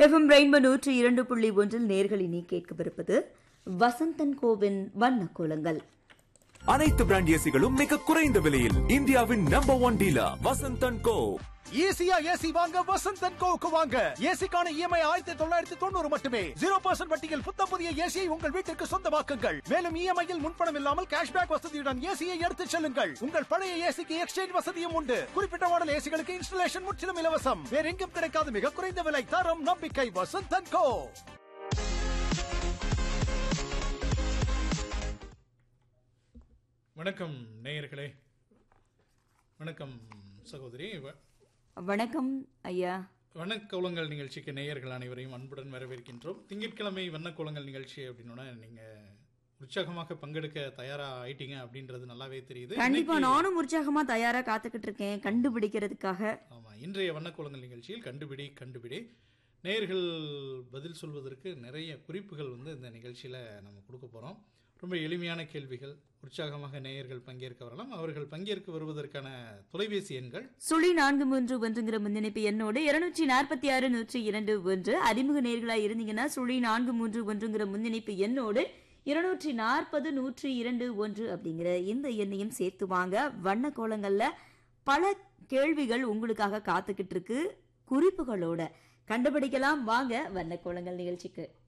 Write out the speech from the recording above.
FM rainbow நூற்றி இரண்டு புள்ளி ஒன்றில் நேர்களினி கேட்கவிருப்பது வசந்தன் கோவின் வண்ண கோலங்கள் அனைத்து பிராண்ட் ஏசிகளும் மிக குறைந்த விலையில் இந்தியாவின் number one dealer Vasanthan Co ஈஸியா ஏசி வாங்க வசந்த் அண்ட் கோவுக்கு வாங்க ஏசிக்கான இஎம்ஐ ஆயிரத்தி தொள்ளாயிரத்தி தொண்ணூறு மட்டுமே ஜீரோ பர்சன்ட் வட்டியில் புத்த புதிய ஏசியை உங்கள் வீட்டிற்கு சொந்தமாக்குங்கள் மேலும் இஎம்ஐயில் முன்பணம் இல்லாமல் கேஷ்பேக் வசதியுடன் ஏசியை எடுத்துச் செல்லுங்கள் உங்கள் பழைய ஏசிக்கு எக்ஸ்சேஞ்ச் வசதியும் உண்டு குறிப்பிட்ட மாடல் ஏசிகளுக்கு இன்ஸ்டலேஷன் முற்றிலும் இலவசம் வேற எங்கும் கிடைக்காத மிக குறைந்த விலை தரம் நம்பிக்கை வசந்த் அண்ட் கோ வணக்கம் நேயர்களே வணக்கம் சகோதரி வ- வணக்கம் ஐயா வண்ணக்கோலங்கள் நிகழ்ச்சிக்கு நேயர்கள் அனைவரையும் அன்புடன் வரவேற்கின்றோம் திங்கட்கிழமை வண்ணக்கோலங்கள் நிகழ்ச்சி அப்படின்னா நீங்க உற்சாகமாக பங்கெடுக்க தயாரா ஆயிட்டீங்க அப்படின்றது நல்லாவே தெரியுது கண்டிப்பா இன்னைக்கு- நானும் உற்சாகமா தயாரா காத்துக்கிட்டு இருக்கேன் கண்டுபிடிக்கிறதுக்காக ஆமா இன்றைய வண்ணக்கோலங்கள் நிகழ்ச்சியில் கண்டுபிடி கண்டுபிடி நேயர்கள் பதில் சொல்வதற்கு நிறைய குறிப்புகள் வந்து இந்த நிகழ்ச்சியில நம்ம கொடுக்க போறோம் ரொம்ப எளிமையான கேள்விகள் உற்சாகமாக நேயர்கள் பங்கேற்க வரலாம் அவர்கள் பங்கேற்க வருவதற்கான தொலைபேசி எண்கள் சுழி நான்கு மூன்று ஒன்றுங்கிற முன்னிணைப்பு எண்ணோடு இருநூற்றி நாற்பத்தி ஆறு நூற்றி இரண்டு ஒன்று அறிமுக நேர்களா இருந்தீங்கன்னா சுழி நான்கு மூன்று ஒன்றுங்கிற முன்னிணைப்பு எண்ணோடு இருநூற்றி நாற்பது நூற்றி இரண்டு ஒன்று அப்படிங்கிற இந்த எண்ணையும் சேர்த்து வாங்க வண்ண கோலங்கள்ல பல கேள்விகள் உங்களுக்காக காத்துக்கிட்டு இருக்கு குறிப்புகளோட கண்டுபிடிக்கலாம் வாங்க வண்ண கோலங்கள் நிகழ்ச்சிக்கு